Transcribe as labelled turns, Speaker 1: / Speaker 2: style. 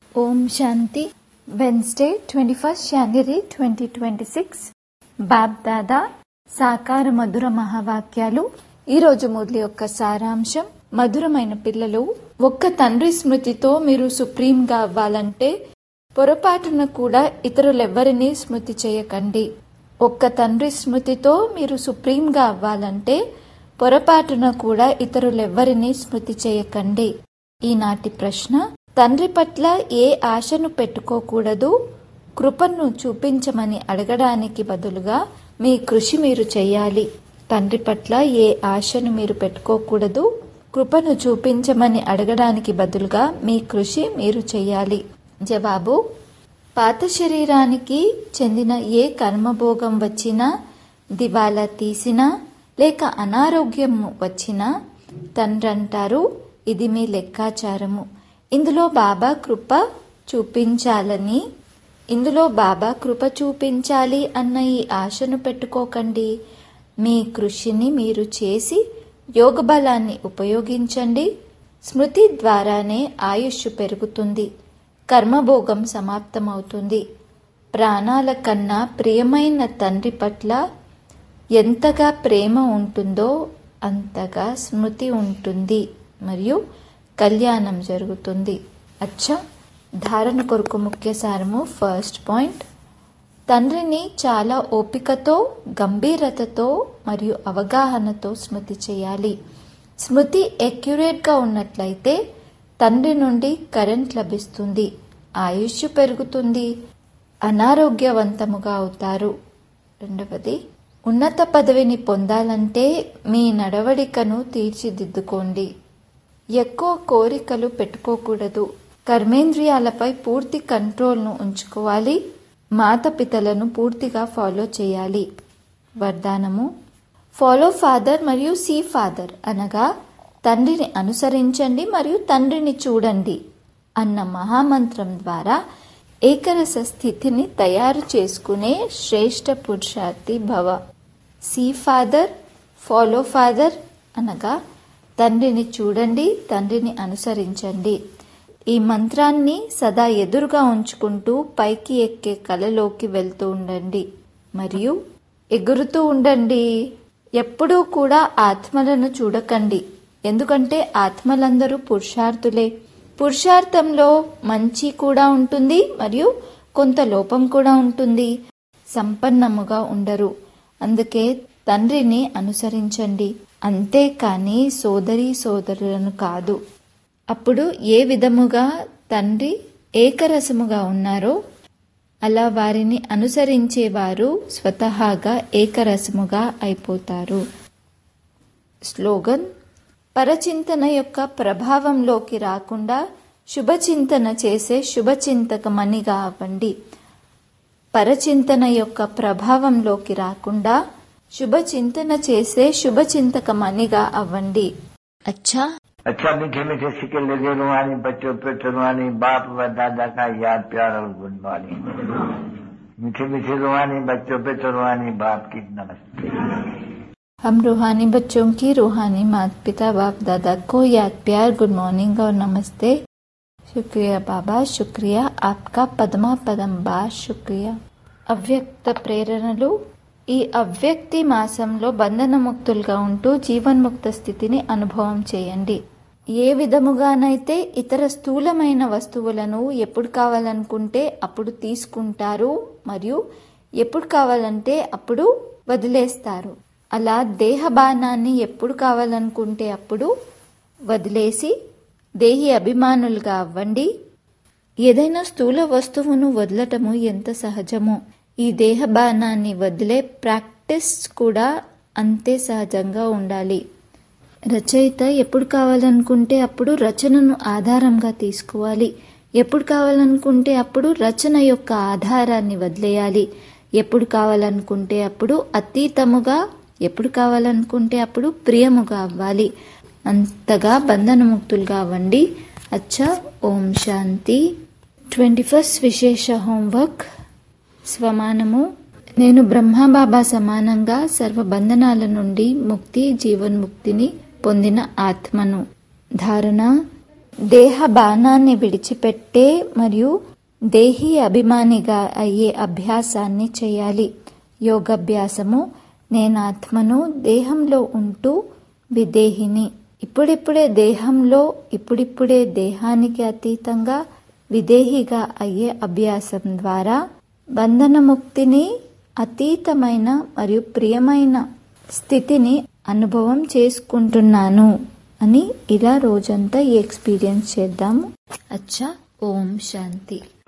Speaker 1: ఓం Shanti Wednesday twenty first January twenty twenty six Bap Dada సాకార మధుర మహావాక్యాలు ఈరోజు మురళి యొక్క సారాంశం మధురమైన పిల్లలు ఒక్క తండ్రి స్మృతితో మీరు సుప్రీంగా అవ్వాలంటే పొరపాటున కూడా ఇతరులెవ్వరినీ స్మృతి చేయకండి ఒక్క తండ్రి స్మృతితో మీరు సుప్రీంగా అవ్వాలంటే పొరపాటున కూడా ఇతరులెవ్వరినీ స్మృతి చేయకండి ఈనాటి ప్రశ్న తండ్రి పట్ల ఏ ఆశను పెట్టుకోకూడదు కృపను చూపించమని అడగడానికి బదులుగా మీ కృషి మీరు చేయాలి తండ్రి పట్ల ఏ ఆశను మీరు పెట్టుకోకూడదు కృపను చూపించమని అడగడానికి బదులుగా మీ కృషి మీరు చేయాలి జవాబు పాత శరీరానికి చెందిన ఏ కర్మభోగం వచ్చినా దివాలా తీసినా లేక అనారోగ్యం వచ్చినా తండ్రంటారు ఇది మీ లెక్కాచారము ఇందులో బాబా కృప చూపించాలని ఇందులో బాబా కృప చూపించాలి అన్న ఈ ఆశను పెట్టుకోకండి మీ కృషిని మీరు చేసి యోగ బలాన్ని ఉపయోగించండి స్మృతి ద్వారానే ఆయుష్ పెరుగుతుంది కర్మభోగం సమాప్తమవుతుంది ప్రాణాల కన్నా ప్రియమైన తండ్రి పట్ల ఎంతగా ప్రేమ ఉంటుందో అంతగా స్మృతి ఉంటుంది మరియు కళ్యాణం జరుగుతుంది అచ్చా ధారణ కొరకు ముఖ్య సారము ఫస్ట్ పాయింట్ తండ్రిని చాలా ఓపికతో గంభీరతతో మరియు అవగాహనతో స్మృతి చేయాలి స్మృతి ఎక్యురేట్గా ఉన్నట్లయితే తండ్రి నుండి కరెంట్ లభిస్తుంది ఆయుష్ పెరుగుతుంది అనారోగ్యవంతముగా అవుతారు రెండవది ఉన్నత పదవిని పొందాలంటే మీ నడవడికను తీర్చిదిద్దుకోండి ఎక్కువ కోరికలు పెట్టుకోకూడదు కర్మేంద్రియాలపై పూర్తి కంట్రోల్ను ఉంచుకోవాలి మాతపితలను పూర్తిగా ఫాలో చేయాలి వరదానము ఫాలో ఫాదర్ మరియు సీ ఫాదర్ అనగా తండ్రిని అనుసరించండి మరియు తండ్రిని చూడండి అన్న మహామంత్రం ద్వారా ఏకరస స్థితిని తయారు చేసుకునే శ్రేష్ఠ పురుషార్థి భవ సీ ఫాదర్ ఫాలో ఫాదర్ అనగా తండ్రిని చూడండి తండ్రిని అనుసరించండి ఈ మంత్రాన్ని సదా ఎదురుగా ఉంచుకుంటూ పైకి ఎక్కే కలలోకి వెళ్తూ ఉండండి మరియు ఎగురుతూ ఉండండి ఎప్పుడూ కూడా ఆత్మలను చూడకండి ఎందుకంటే ఆత్మలందరూ పురుషార్థులే పురుషార్థంలో మంచి కూడా ఉంటుంది మరియు కొంత లోపం కూడా ఉంటుంది సంపన్నముగా ఉండరు అందుకే తండ్రిని అనుసరించండి అంతేకాని సోదరి సోదరులను కాదు అప్పుడు ఏ విధముగా తండ్రి ఏకరసముగా ఉన్నారో అలా వారిని అనుసరించేవారు స్వతహాగా ఏకరసముగా అయిపోతారు స్లోగన్ పరచింతన యొక్క ప్రభావంలోకి రాకుండా శుభచింతన చేసే శుభచింతకమనిగా అవ్వండి పరచింతన యొక్క ప్రభావంలోకి రాకుండా శుభచింతన చేసే శుభచింతకమనిగా అవ్వండి అచ్చా
Speaker 2: अच्छा मीठे मीठे सिक्के लगे रुहानी बच्चों पे रुहानी बाप व दादा का याद प्यार और गुड मॉर्निंग मीठे मीठे रुहानी बच्चों पे रुहानी बाप की नमस्ते
Speaker 1: हम रूहानी बच्चों की रूहानी माता पिता बाप दादा को याद प्यार गुड मॉर्निंग और नमस्ते शुक्रिया बाबा शुक्रिया आपका పదమా పదం బా శుక్రియా అవ్యక్త ప్రేరణలు ఈ అవ్యక్తి మాసంలో బంధనముక్తులుగా ఉంటూ జీవన్ముక్త స్థితిని అనుభవం చేయండి ఏ విధముగానైతే ఇతర స్థూలమైన వస్తువులను ఎప్పుడు కావాలనుకుంటే అప్పుడు తీసుకుంటారు మరియు ఎప్పుడు కావాలంటే అప్పుడు వదిలేస్తారు అలా దేహబానాన్ని ఎప్పుడు కావాలనుకుంటే అప్పుడు వదిలేసి దేహి అభిమానులుగా అవ్వండి ఏదైనా స్థూల వస్తువును వదలటము ఎంత సహజమో ఈ దేహబానాన్ని వదిలే ప్రాక్టీస్ కూడా అంతే సహజంగా ఉండాలి రచయిత ఎప్పుడు కావాలనుకుంటే అప్పుడు రచనను ఆధారంగా తీసుకోవాలి ఎప్పుడు కావాలనుకుంటే అప్పుడు రచన యొక్క ఆధారాన్ని వదిలేయాలి ఎప్పుడు కావాలనుకుంటే అప్పుడు అతీతముగా ఎప్పుడు కావాలనుకుంటే అప్పుడు ప్రియముగా అవ్వాలి అంతగా బంధనముక్తులుగా అవ్వండి అచ్చా ఓం శాంతి ట్వంటీ ఫస్ట్ విశేష హోంవర్క్ స్వమానము నేను బ్రహ్మబాబా సమానంగా సర్వబంధనాల నుండి ముక్తి జీవన్ముక్తిని పొందిన ఆత్మను ధారణ దేహ బాణాన్ని విడిచిపెట్టే మరియు దేహి అభిమానిగా అయ్యే అభ్యాసాన్ని చేయాలి యోగాభ్యాసము నేనాత్మను దేహంలో ఉంటూ విదేహిని ఇప్పుడిప్పుడే దేహంలో ఇప్పుడిప్పుడే దేహానికి అతీతంగా విదేహిగా అయ్యే అభ్యాసం ద్వారా బంధనముక్తిని అతీతమైన మరియు ప్రియమైన స్థితిని అనుభవం చేసుకుంటున్నాను అని ఇలా రోజంతా ఈ ఎక్స్పీరియన్స్ చేద్దాము అచ్చా ఓం శాంతి